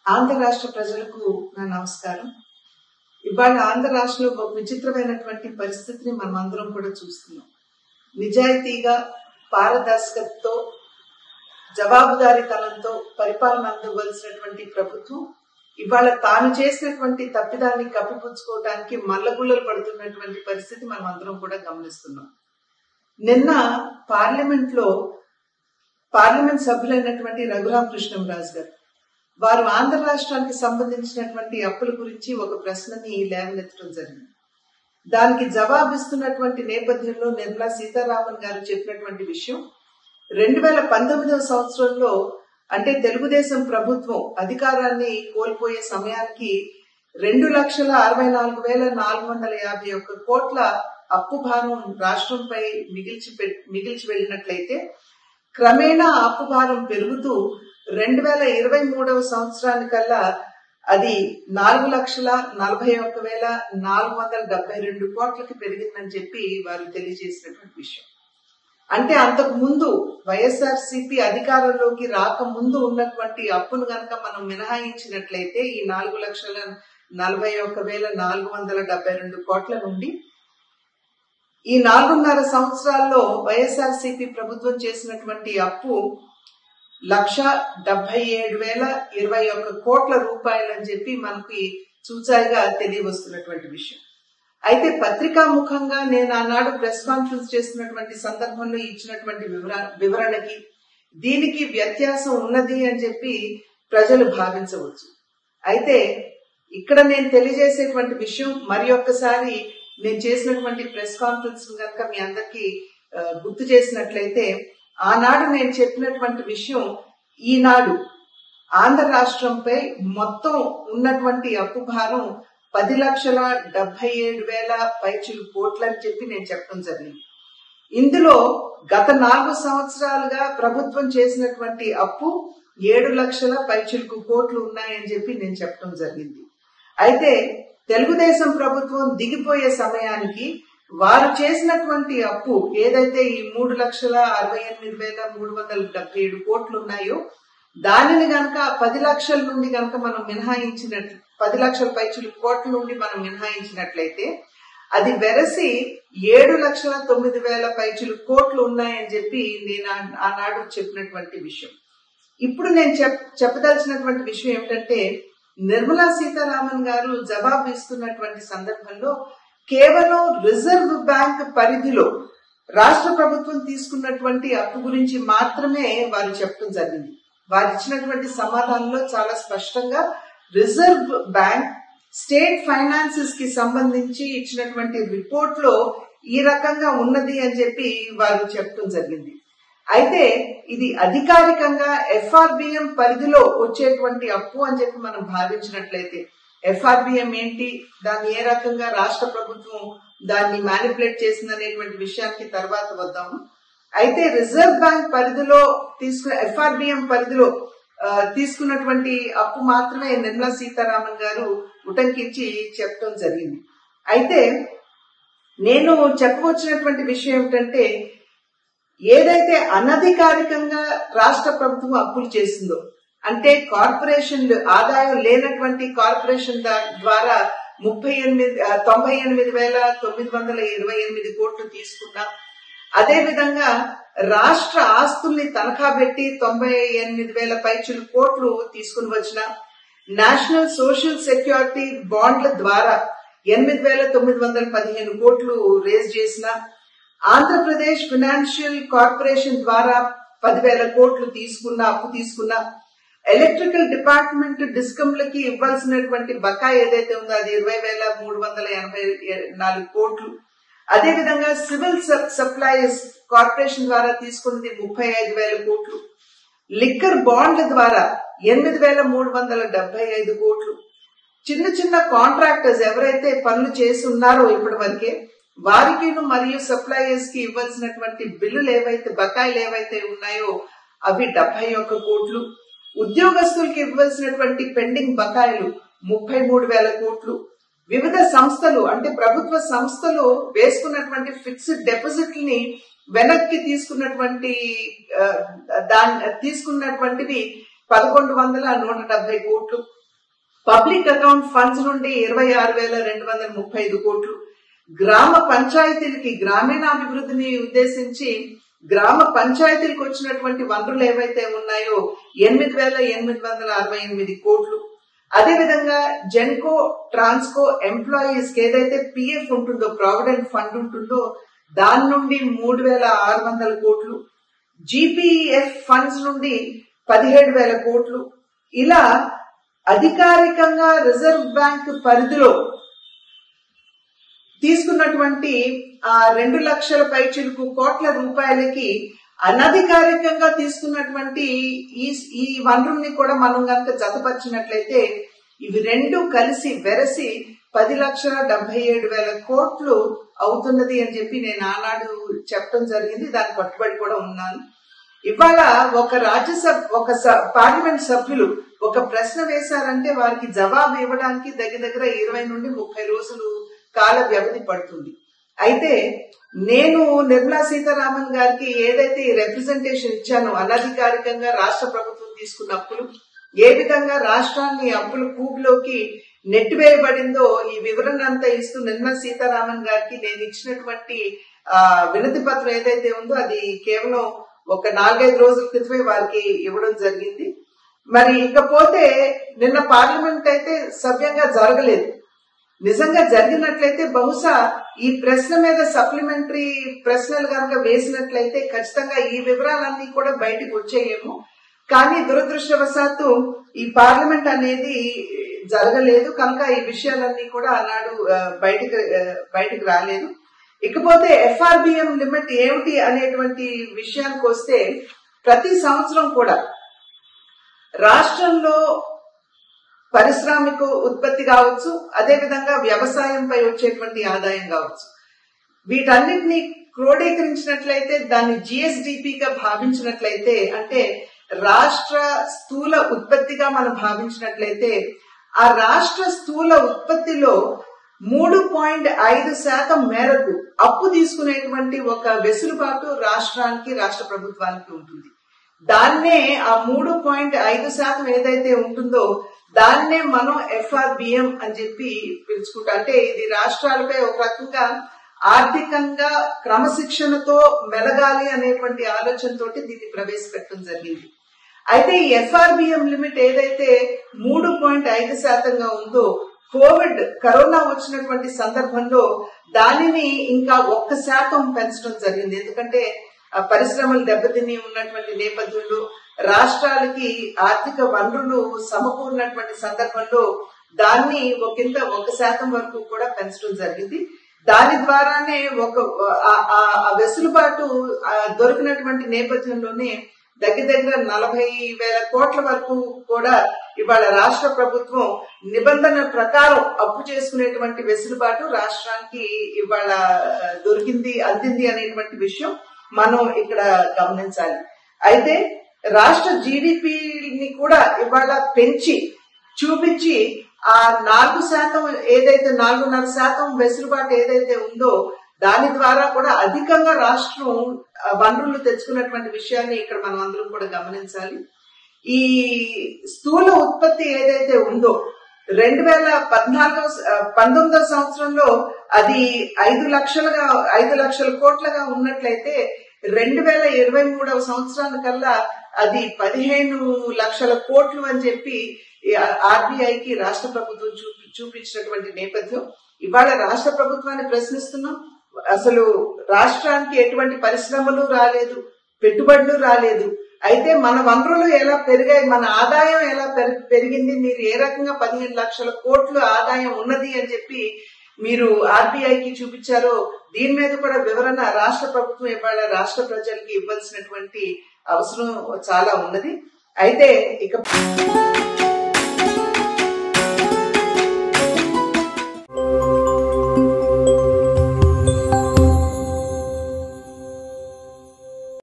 ఆంధ్ర రాష్ట్ర ప్రజలకు నా నమస్కారం ఇవాళ ఆంధ్ర రాష్ట్రంలో ఒక విచిత్రమైనటువంటి పరిస్థితిని మనం అందరం కూడా చూస్తున్నాం నిజాయితీగా పారదర్శకతతో జవాబుదారీతనంతో పరిపాలన అందవలసినటువంటి ప్రభుత్వం ఇవాళ తాను చేసినటువంటి తప్పిదాన్ని కప్పిపుచ్చుకోవడానికి మల్లగుల్లలు పడుతున్నటువంటి పరిస్థితి మనం అందరం కూడా గమనిస్తున్నాం నిన్న పార్లమెంట్ లో పార్లమెంట్ సభ్యులైనటువంటి రఘురామ కృష్ణంరాజు గారు వారు ఆంధ్ర రాష్ట్రానికి సంబంధించినటువంటి అప్పుల గురించి ఒక ప్రశ్నని లేవనెత్తడం జరిగింది దానికి జవాబిస్తున్నటువంటి నేపథ్యంలో నిర్మలా సీతారామన్ గారు చెప్పినటువంటి విషయం రెండు వేల పంతొమ్మిదవ సంవత్సరంలో అంటే తెలుగుదేశం ప్రభుత్వం అధికారాన్ని కోల్పోయే సమయానికి రెండు లక్షల అరవై నాలుగు వేల నాలుగు వందల యాభై ఒక్క కోట్ల అప్పు భారం రాష్ట్రంపై మిగిల్చి మిగిల్చి వెళ్ళినట్లయితే క్రమేణా అప్పు భారం పెరుగుతూ రెండు వేల ఇరవై మూడవ సంవత్సరానికల్లా అది నాలుగు లక్షల నలభై ఒక్క వేల నాలుగు వందల డెబ్బై రెండు కోట్లకి పెరిగిందని చెప్పి వారు తెలియజేసినటువంటి విషయం అంటే అంతకు ముందు వైఎస్ఆర్ సిపి అధికారంలోకి రాకముందు ఉన్నటువంటి అప్పును గనక మనం మినహాయించినట్లయితే ఈ నాలుగు లక్షల నలభై ఒక్క వేల నాలుగు వందల డెబ్బై రెండు కోట్ల నుండి ఈ నాలుగున్నర సంవత్సరాల్లో వైఎస్ఆర్ సిపి ప్రభుత్వం చేసినటువంటి అప్పు లక్ష డెబ్బై ఏడు వేల ఇరవై ఒక్క కోట్ల రూపాయలు అని చెప్పి మనకి చూచాయిగా తెలియవస్తున్నటువంటి విషయం అయితే పత్రికా ముఖంగా నేను ఆనాడు ప్రెస్ కాన్ఫరెన్స్ చేస్తున్నటువంటి సందర్భంలో ఇచ్చినటువంటి వివర వివరణకి దీనికి వ్యత్యాసం ఉన్నది అని చెప్పి ప్రజలు భావించవచ్చు అయితే ఇక్కడ నేను తెలియజేసేటువంటి విషయం మరి ఒక్కసారి నేను చేసినటువంటి ప్రెస్ కాన్ఫరెన్స్ కనుక మీ అందరికి గుర్తు చేసినట్లయితే ఆనాడు నేను చెప్పినటువంటి విషయం ఈనాడు ఆంధ్ర రాష్ట్రంపై మొత్తం ఉన్నటువంటి అప్పు భారం పది లక్షల డెబ్బై ఏడు వేల పైచులు కోట్లు అని చెప్పి నేను చెప్పడం జరిగింది ఇందులో గత నాలుగు సంవత్సరాలుగా ప్రభుత్వం చేసినటువంటి అప్పు ఏడు లక్షల పైచులకు కోట్లు ఉన్నాయని చెప్పి నేను చెప్పడం జరిగింది అయితే తెలుగుదేశం ప్రభుత్వం దిగిపోయే సమయానికి వారు చేసినటువంటి అప్పు ఏదైతే ఈ మూడు లక్షల అరవై ఎనిమిది వేల మూడు వందల డెబ్బై ఏడు కోట్లు ఉన్నాయో దానిని గనక పది లక్షల నుండి గనక మనం మినహాయించినట్లు పది లక్షల పైచులు కోట్ల నుండి మనం మినహాయించినట్లయితే అది వెరసి ఏడు లక్షల తొమ్మిది వేల పైచులు కోట్లు ఉన్నాయని చెప్పి నేను ఆనాడు చెప్పినటువంటి విషయం ఇప్పుడు నేను చెప్ చెప్పదలసినటువంటి విషయం ఏమిటంటే నిర్మలా సీతారామన్ గారు జవాబు ఇస్తున్నటువంటి సందర్భంలో కేవలం రిజర్వ్ బ్యాంక్ పరిధిలో రాష్ట్ర ప్రభుత్వం తీసుకున్నటువంటి అప్పు గురించి మాత్రమే వారు చెప్పడం జరిగింది వారు ఇచ్చినటువంటి సమాధానంలో చాలా స్పష్టంగా రిజర్వ్ బ్యాంక్ స్టేట్ ఫైనాన్సెస్ కి సంబంధించి ఇచ్చినటువంటి రిపోర్ట్ లో ఈ రకంగా ఉన్నది అని చెప్పి వారు చెప్పడం జరిగింది అయితే ఇది అధికారికంగా ఎఫ్ఆర్బిఎం పరిధిలో వచ్చేటువంటి అప్పు అని చెప్పి మనం భావించినట్లయితే ఎఫ్ఆర్బిఎం ఏంటి దాన్ని ఏ రకంగా రాష్ట్ర ప్రభుత్వం దాన్ని మ్యానిపులేట్ చేసిందనేటువంటి విషయానికి తర్వాత వద్దాము అయితే రిజర్వ్ బ్యాంక్ పరిధిలో తీసుకున్న ఎఫ్ఆర్బిఎం పరిధిలో తీసుకున్నటువంటి అప్పు మాత్రమే నిర్మలా సీతారామన్ గారు ఉటంకించి చెప్పడం జరిగింది అయితే నేను చెప్పవచ్చినటువంటి విషయం ఏమిటంటే ఏదైతే అనధికారికంగా రాష్ట్ర ప్రభుత్వం అప్పులు చేసిందో అంటే కార్పొరేషన్లు ఆదాయం లేనటువంటి కార్పొరేషన్ ద్వారా ముప్పై ఎనిమిది తొంభై ఎనిమిది వేల తొమ్మిది వందల ఇరవై ఎనిమిది కోట్లు తీసుకున్నా అదే విధంగా రాష్ట్ర ఆస్తుల్ని తనఖా పెట్టి తొంభై ఎనిమిది వేల పైచులు కోట్లు తీసుకుని వచ్చిన నేషనల్ సోషల్ సెక్యూరిటీ బాండ్ల ద్వారా ఎనిమిది వేల తొమ్మిది వందల పదిహేను కోట్లు రేజ్ చేసిన ఆంధ్రప్రదేశ్ ఫినాన్షియల్ కార్పొరేషన్ ద్వారా పదివేల కోట్లు తీసుకున్న అప్పు తీసుకున్న ఎలక్ట్రికల్ డిపార్ట్మెంట్ డిస్కంలకి ఇవ్వాల్సినటువంటి బకాయి ఏదైతే ఉందో అది ఇరవై వేల మూడు వందల ఎనభై నాలుగు కోట్లు అదే విధంగా సివిల్ సప్లైస్ కార్పొరేషన్ ద్వారా తీసుకున్నది ముప్పై ఐదు వేల కోట్లు లిక్కర్ బాండ్ల ద్వారా ఎనిమిది వేల మూడు వందల డెబ్బై ఐదు కోట్లు చిన్న చిన్న కాంట్రాక్టర్స్ ఎవరైతే పనులు చేసి ఉన్నారో ఇప్పటి వరకే వారికి మరియు సప్లయర్స్ కి ఇవ్వాల్సినటువంటి బిల్లులు ఏవైతే బకాయిలు ఏవైతే ఉన్నాయో అవి డెబ్బై ఒక్క కోట్లు ఉద్యోగస్తులకి ఇవ్వాల్సినటువంటి పెండింగ్ బకాయిలు ముప్పై మూడు వేల కోట్లు వివిధ సంస్థలు అంటే ప్రభుత్వ సంస్థలు వేసుకున్నటువంటి ఫిక్స్డ్ డిపాజిట్ని వెనక్కి తీసుకున్నటువంటి దాని తీసుకున్నటువంటివి పదకొండు వందల నూట డెబ్బై కోట్లు పబ్లిక్ అకౌంట్ ఫండ్స్ నుండి ఇరవై ఆరు వేల రెండు వందల ముప్పై ఐదు కోట్లు గ్రామ పంచాయతీలకి గ్రామీణాభివృద్ధిని ఉద్దేశించి గ్రామ పంచాయతీలకు వచ్చినటువంటి వనరులు ఏవైతే ఉన్నాయో ఎనిమిది వేల ఎనిమిది వందల అరవై ఎనిమిది కోట్లు అదేవిధంగా జెన్కో ట్రాన్స్కో ఎంప్లాయీస్ కి ఏదైతే పిఎఫ్ ఉంటుందో ప్రావిడెంట్ ఫండ్ ఉంటుందో దాని నుండి మూడు వేల ఆరు వందల కోట్లు జీపీఎఫ్ ఫండ్స్ నుండి పదిహేడు వేల కోట్లు ఇలా అధికారికంగా రిజర్వ్ బ్యాంక్ పరిధిలో తీసుకున్నటువంటి ఆ రెండు లక్షల పైచిలుకు కోట్ల రూపాయలకి అనధికారికంగా తీసుకున్నటువంటి ఈ ఈ వనరుల్ని కూడా మనం కనుక జతపరిచినట్లయితే ఇవి రెండు కలిసి వెరసి పది లక్షల డెబ్బై ఏడు వేల కోట్లు అవుతున్నది అని చెప్పి నేను ఆనాడు చెప్పడం జరిగింది దాని కట్టుబడి కూడా ఉన్నాను ఇవాళ ఒక రాజ్యసభ ఒక స- పార్లమెంట్ సభ్యులు ఒక ప్రశ్న వేశారంటే వారికి జవాబు ఇవ్వడానికి దగ్గర దగ్గర ఇరవై నుండి ముప్పై రోజులు కాల వ్యవధి పడుతుంది అయితే నేను నిర్మలా సీతారామన్ గారికి ఏదైతే ఈ రిప్రజెంటేషన్ ఇచ్చానో అనధికారికంగా రాష్ట్ర ప్రభుత్వం తీసుకున్న అప్పులు ఏ విధంగా రాష్ట్రాన్ని అప్పుల కూబులోకి నెట్టివేయబడిందో ఈ వివరణ అంతా ఇస్తూ నిర్మలా సీతారామన్ గారికి నేను ఇచ్చినటువంటి ఆ, వినతి పత్రం ఏదైతే ఉందో అది కేవలం ఒక నాలుగైదు రోజుల క్రితమే వారికి ఇవ్వడం జరిగింది మరి ఇకపోతే నిన్న పార్లమెంట్ అయితే సవ్యంగా జరగలేదు నిజంగా జరిగినట్లయితే బహుశా ఈ ప్రశ్న మీద సప్లిమెంటరీ ప్రశ్నలు కనుక వేసినట్లయితే ఖచ్చితంగా ఈ వివరాలన్నీ కూడా బయటకు వచ్చేయేమో కానీ దురదృష్టవశాత్తు ఈ పార్లమెంట్ అనేది జరగలేదు కనుక ఈ విషయాలన్నీ కూడా ఆనాడు ఆ, బయటకు ఆ, బయటకు రాలేదు ఇకపోతే ఎఫ్ఆర్బిఎం లిమిట్ ఏమిటి అనేటువంటి విషయానికి వస్తే ప్రతి సంవత్సరం కూడా రాష్ట్రంలో పారిశ్రామిక ఉత్పత్తి కావచ్చు అదే విధంగా వ్యవసాయంపై వచ్చేటువంటి ఆదాయం కావచ్చు వీటన్నిటిని క్రోడీకరించినట్లయితే దాన్ని జిఎస్డిపిగా భావించినట్లయితే అంటే రాష్ట్ర స్థూల ఉత్పత్తిగా మనం భావించినట్లయితే ఆ రాష్ట్ర స్థూల ఉత్పత్తిలో మూడు పాయింట్ ఐదు శాతం మేరకు అప్పు తీసుకునేటువంటి ఒక వెసులుబాటు రాష్ట్రానికి రాష్ట్ర ప్రభుత్వానికి ఉంటుంది దాన్నే ఆ మూడు పాయింట్ ఐదు శాతం ఏదైతే ఉంటుందో దాన్నే మనం ఎఫ్ఆర్బిఎం అని చెప్పి పిలుచుకుంటాం అంటే ఇది రాష్ట్రాలపై ఒక రకంగా ఆర్థికంగా క్రమశిక్షణతో మెలగాలి అనేటువంటి ఆలోచనతోటి దీన్ని ప్రవేశపెట్టడం జరిగింది అయితే ఈ ఎఫ్ఆర్బిఎం లిమిట్ ఏదైతే మూడు పాయింట్ ఐదు శాతంగా ఉందో కోవిడ్ కరోనా వచ్చినటువంటి సందర్భంలో దానిని ఇంకా ఒక్క శాతం పెంచడం జరిగింది ఎందుకంటే ఆ పరిశ్రమలు దెబ్బతిని ఉన్నటువంటి నేపథ్యంలో రాష్ట్రాలకి ఆర్థిక వనరులు సమకూరినటువంటి సందర్భంలో దాన్ని ఒకంత ఒక శాతం వరకు కూడా పెంచడం జరిగింది దాని ద్వారానే ఒక ఆ- ఆ- ఆ వెసులుబాటు ఆ దొరికినటువంటి నేపథ్యంలోనే దగ్గర దగ్గర నలభై వేల కోట్ల వరకు కూడా ఇవాళ రాష్ట్ర ప్రభుత్వం నిబంధన ప్రకారం అప్పు చేసుకునేటువంటి వెసులుబాటు రాష్ట్రానికి ఇవాళ ఆ, దొరికింది అందింది అనేటువంటి విషయం మనం ఇక్కడ గమనించాలి అయితే రాష్ట్ర జీడిపిని కూడా ఇవాళ పెంచి చూపించి ఆ నాలుగు శాతం ఏదైతే నాలుగున్నర శాతం వెసులుబాటు ఏదైతే ఉందో దాని ద్వారా కూడా అధికంగా రాష్ట్రం ఆ, వనరులు తెచ్చుకున్నటువంటి విషయాన్ని ఇక్కడ మనం అందరం కూడా గమనించాలి ఈ స్థూల ఉత్పత్తి ఏదైతే ఉందో రెండు వేల పద్నాలుగో ఆ, పంతొమ్మిదో సంవత్సరంలో అది ఐదు లక్షలుగా ఐదు లక్షల కోట్లుగా ఉన్నట్లయితే రెండు వేల ఇరవై మూడవ సంవత్సరానికల్లా అది పదిహేను లక్షల కోట్లు అని చెప్పి ఆర్బీఐకి రాష్ట్ర ప్రభుత్వం చూపి చూపించినటువంటి నేపథ్యం ఇవాళ రాష్ట్ర ప్రభుత్వాన్ని ప్రశ్నిస్తున్నాం అసలు రాష్ట్రానికి ఎటువంటి పరిశ్రమలు రాలేదు పెట్టుబడులు రాలేదు అయితే మన వనరులు ఎలా పెరిగాయి మన ఆదాయం ఎలా పెరి- పెరిగింది మీరు ఏ రకంగా పదిహేను లక్షల కోట్లు ఆదాయం ఉన్నది అని చెప్పి మీరు ఆర్బీఐకి చూపించారో దీని మీద కూడా వివరణ రాష్ట్ర ప్రభుత్వం ఇవాళ రాష్ట్ర ప్రజలకి ఇవ్వాల్సినటువంటి అవసరం చాలా ఉన్నది అయితే ఇక